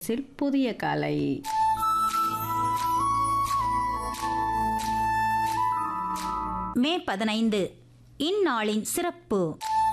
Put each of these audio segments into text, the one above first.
சில் புதிய கலை மே பதினைந்து இந்நாளின் சிறப்பு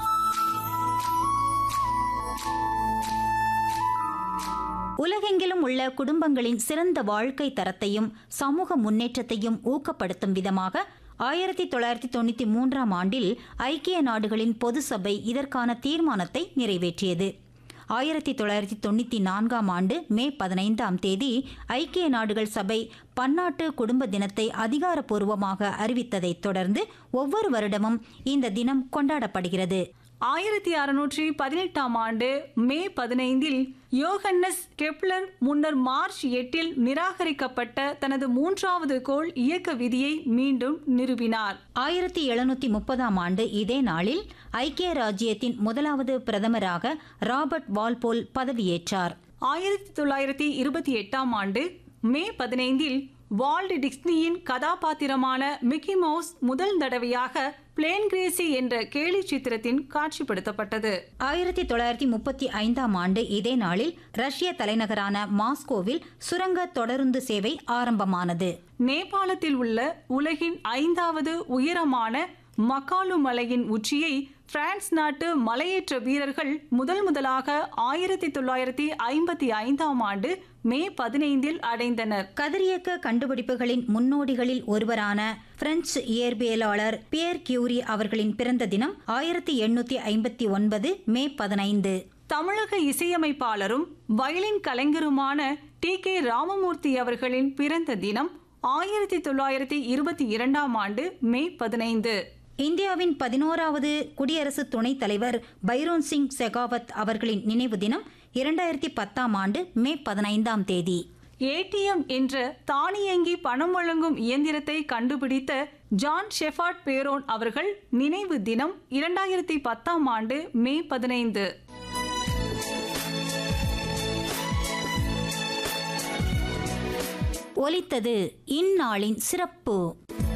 உலகெங்கிலும் உள்ள குடும்பங்களின் சிறந்த வாழ்க்கை தரத்தையும் சமூக முன்னேற்றத்தையும் ஊக்கப்படுத்தும் விதமாக ஆயிரத்தி தொள்ளாயிரத்தி தொண்ணூற்றி மூன்றாம் ஆண்டில் ஐக்கிய நாடுகளின் பொது சபை இதற்கான தீர்மானத்தை நிறைவேற்றியது ஆயிரத்தி தொள்ளாயிரத்தி தொண்ணூற்றி நான்காம் ஆண்டு மே பதினைந்தாம் தேதி ஐக்கிய நாடுகள் சபை பன்னாட்டு குடும்ப தினத்தை அதிகாரப்பூர்வமாக அறிவித்ததைத் தொடர்ந்து ஒவ்வொரு வருடமும் இந்த தினம் கொண்டாடப்படுகிறது ஆயிரத்தி அறுநூற்றி பதினெட்டாம் ஆண்டு மே பதினைந்தில் யோகன்னஸ் கெப்லர் முன்னர் மார்ச் எட்டில் நிராகரிக்கப்பட்ட தனது மூன்றாவது கோள் இயக்க விதியை மீண்டும் நிறுவினார் ஆயிரத்தி எழுநூத்தி முப்பதாம் ஆண்டு இதே நாளில் ஐக்கிய ராஜ்யத்தின் முதலாவது பிரதமராக ராபர்ட் வால்போல் பதவியேற்றார் ஆயிரத்தி தொள்ளாயிரத்தி இருபத்தி எட்டாம் ஆண்டு மே பதினைந்தில் வால்ட் டிஸ்னியின் கதாபாத்திரமான மிக்கி மவுஸ் முதல் தடவையாக பிளேன் கிரேசி என்ற கேலி சித்திரத்தின் காட்சிப்படுத்தப்பட்டது ஆயிரத்தி தொள்ளாயிரத்தி முப்பத்தி ஐந்தாம் ஆண்டு இதே நாளில் ரஷ்ய தலைநகரான மாஸ்கோவில் சுரங்க தொடருந்து சேவை ஆரம்பமானது நேபாளத்தில் உள்ள உலகின் ஐந்தாவது உயரமான மக்காலு மலையின் உச்சியை பிரான்ஸ் நாட்டு மலையேற்ற வீரர்கள் முதல் முதலாக ஆயிரத்தி தொள்ளாயிரத்தி ஐம்பத்தி ஐந்தாம் ஆண்டு மே பதினைந்தில் அடைந்தனர் கதிரியக்க கண்டுபிடிப்புகளின் முன்னோடிகளில் ஒருவரான பிரெஞ்சு இயற்பியலாளர் பியர் கியூரி அவர்களின் பிறந்த தினம் ஆயிரத்தி எண்ணூத்தி ஐம்பத்தி ஒன்பது மே பதினைந்து தமிழக இசையமைப்பாளரும் வயலின் கலைஞருமான டி கே ராமமூர்த்தி அவர்களின் பிறந்த தினம் ஆயிரத்தி தொள்ளாயிரத்தி இருபத்தி இரண்டாம் ஆண்டு மே பதினைந்து இந்தியாவின் பதினோராவது குடியரசு துணைத் தலைவர் பைரோன் சிங் செகாவத் அவர்களின் நினைவு தினம் இரண்டாயிரத்தி பத்தாம் ஆண்டு மே பதினைந்தாம் தேதி ஏடிஎம் என்ற தானியங்கி பணம் வழங்கும் இயந்திரத்தை கண்டுபிடித்த ஜான் ஷெஃபார்ட் பேரோன் அவர்கள் நினைவு தினம் இரண்டாயிரத்தி பத்தாம் ஆண்டு மே பதினைந்து ஒலித்தது இந்நாளின் சிறப்பு